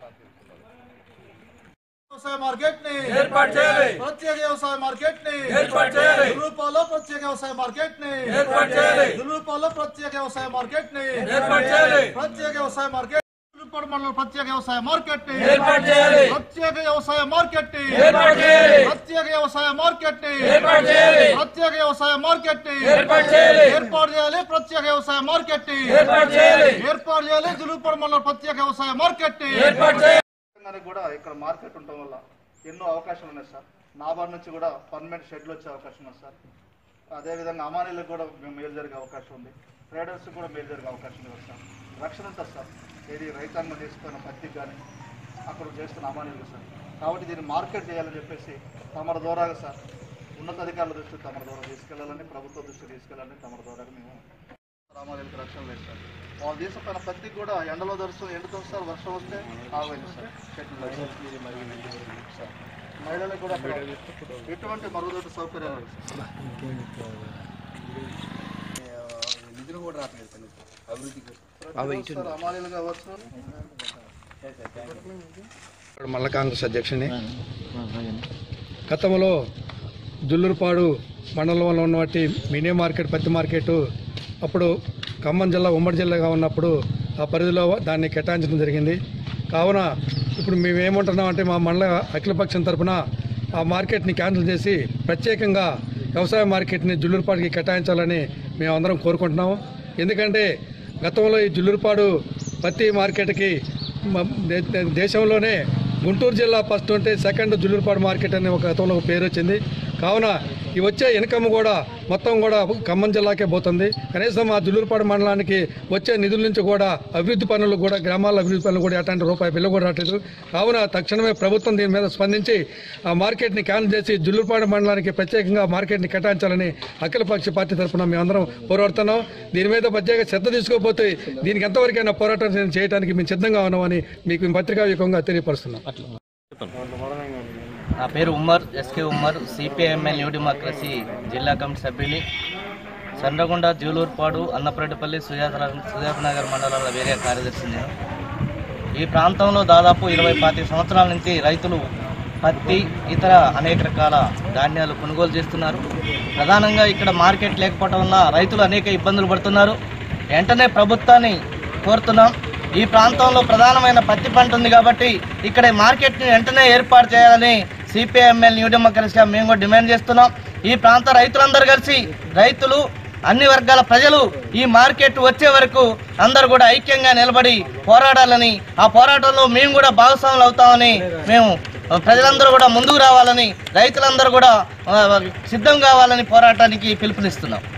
వ్యవసాయ మార్కెట్ ని ఏర్పాటు చేయాలి ప్రత్యేక వ్యవసాయ మార్కెట్ ని ఏర్పాటు చేయాలి దులుపాలో ప్రత్యేక వ్యవసాయ మార్కెట్ ని ఏర్పాటు చేయాలి దులుపాలో ప్రత్యేక వ్యవసాయ మార్కెట్ ని ఏర్పాటు చేయాలి ప్రత్యేక వ్యవసాయ మార్కెట్ దులుపాడు మండలం ప్రత్యేక వ్యవసాయ మార్కెట్ ని ఏర్పాటు చేయాలి ప్రత్యేక వ్యవసాయ మార్కెట్ ని ఏర్పాటు చేయాలి ప్రత్యేక వ్యవసాయ మార్కెట్ ని ఏర్పాటు చేయాలి ప్రత్యేక వ్యవసాయ మార్కెట్ ని ఏర్పాటు చేయాలి ఏర్పాటు చేయాలి ప్రత్యేక వ్యవసాయ మార్కెట్ ని ఏర్పాటు చేయాలి ఏర్పాటు చేయాలి దులుపాడు మండలం ప్రత్యేక వ్యవసాయ మార్కెట్ ని ఏర్పాటు చేయాలి తెలంగాణకి కూడా ఇక్కడ మార్కెట్ ఉండటం వల్ల ఎన్నో అవకాశాలు ఉన్నాయి సార్ నాబార్డ్ నుంచి కూడా పర్మనెంట్ షెడ్లు వచ్చే అవకాశం ఉంది సార్ అదేవిధంగా అమానీలకు కూడా మేలు జరిగే అవకాశం ఉంది ట్రేడర్స్ కూడా మేలు జరిగే అవకాశం ఉంది సార్ రక్షణ ఉంటుంది సార్ ఏది రైతాంగం చేసుకున్న పత్తికి కానీ అక్కడ చేస్తున్న అమానీలు సార్ కాబట్టి దీన్ని మార్కెట్ చేయాలని చెప్పేసి తమర ద్వారాగా సార్ ఉన్నతాధికారుల దృష్టి తమర ద్వారా తీసుకెళ్లాలని ప్రభుత్వ దృష్టి తీసుకెళ్లాలని తమర ద్వారా మేము రామాలయానికి రక్షణ లేదు సార్ వాళ్ళు తీసుకున్న పత్తికి కూడా ఎండలో దొరుకుతుంది ఎండుతుంది సార్ వర్షం వస్తే ఆగలేదు సార్ చెట్లు లేదు. సార్ మహిళలకు కూడా అక్కడ ఎటువంటి మరుగుదొడ్డి సౌకర్యాలు లేవు సార్. నిధులు కూడా రావట్లేదు కనీసం అభివృద్ధికి ప్రతిరోజు సార్ అమాలీలు కావచ్చు ఇప్పుడు మల్ల కాంగ్రెస్ అధ్యక్షుని గతంలో జుల్లూరుపాడు మండలంలో ఉన్నటువంటి మినీ మార్కెట్ పత్తి మార్కెట్ అప్పుడు ఖమ్మం జిల్లా ఉమ్మడి జిల్లాగా ఉన్నప్పుడు ఆ పరిధిలో దాన్ని కేటాయించడం జరిగింది కావున ఇప్పుడు మేము ఏమంటున్నామంటే మా మండల అఖిలపక్షం తరపున ఆ మార్కెట్ని క్యాన్సిల్ చేసి ప్రత్యేకంగా వ్యవసాయ మార్కెట్ని జుల్లూరుపాడుకి కేటాయించాలని మేము అందరం కోరుకుంటున్నాము ఎందుకంటే గతంలో ఈ జుల్లూరుపాడు పత్తి మార్కెట్కి మ- దే- దే- దేశంలోనే గుంటూరు జిల్లా ఫస్ట్ ఉంటే సెకండ్ జుల్లూరుపాడు మార్కెట్ అనే ఒక గతంలో ఒక పేరు వచ్చింది కావున ఈ వచ్చే ఇన్కమ్ కూడా మొత్తం కూడా ఖమ్మం జిల్లాకే పోతుంది కనీసం ఆ జుల్లూరుపాడు మండలానికి వచ్చే నిధుల నుంచి కూడా అభివృద్ధి పనులు కూడా గ్రామాల అభివృద్ధి పనులు కూడా ఎట్లాంటి రూపాయి బిల్లు కూడా రావట్లేదు కావున తక్షణమే ప్రభుత్వం దీని మీద స్పందించి ఆ మార్కెట్ని క్యాన్సిల్ చేసి జుల్లూరుపాడు మండలానికి ప్రత్యేకంగా మార్కెట్ని కేటాయించాలని అఖిలపక్ష పార్టీ తరఫున మేమందరం పోరాడుతున్నాం దీని మీద ప్రత్యేక శ్రద్ధ తీసుకోకపోతే దీనికి ఎంతవరకైనా పోరాటం చేయడానికి మేము సిద్ధంగా ఉన్నామని మీకు పత్రికాయుకంగా తెలియపరుస్తున్నాం నా పేరు Ummar SK Ummar CPIML new democracy జిల్లా కమిటీ సభ్యుని చంద్రగొండ జూలూరుపాడు అన్నపరెడ్డిపల్లి సుజాత సుజాత నగర్ మండలాల వేరే కార్యదర్శి నేను ఈ ప్రాంతంలో దాదాపు ఇరవై పాతిక సంవత్సరాల నుంచి రైతులు పత్తి ఇతర అనేక రకాల ధాన్యాలు కొనుగోలు చేస్తున్నారు ప్రధానంగా ఇక్కడ మార్కెట్ లేకపోవడం వల్ల రైతులు అనేక ఇబ్బందులు పడుతున్నారు వెంటనే ప్రభుత్వాన్ని కోరుతున్నాం ఈ ప్రాంతంలో ప్రధానమైన పత్తి పంట ఉంది కాబట్టి ఇక్కడ ఈ మార్కెట్ని వెంటనే ఏర్పాటు చేయాలని సిపిఐఎంఎల్ న్యూ డెమోక్రసీగా మేము కూడా డిమాండ్ చేస్తున్నాం ఈ ప్రాంత రైతులందరూ కలిసి రైతులు అన్ని వర్గాల ప్రజలు ఈ మార్కెట్ వచ్చే వరకు అందరూ కూడా ఐక్యంగా నిలబడి పోరాడాలని ఆ పోరాటంలో మేము కూడా భాగస్వాములు అవుతామని మేము ఆ, ప్రజలందరూ కూడా ముందుకు రావాలని రైతులందరూ కూడా ఆ, సిద్ధం కావాలని పోరాటానికి పిలుపునిస్తున్నాం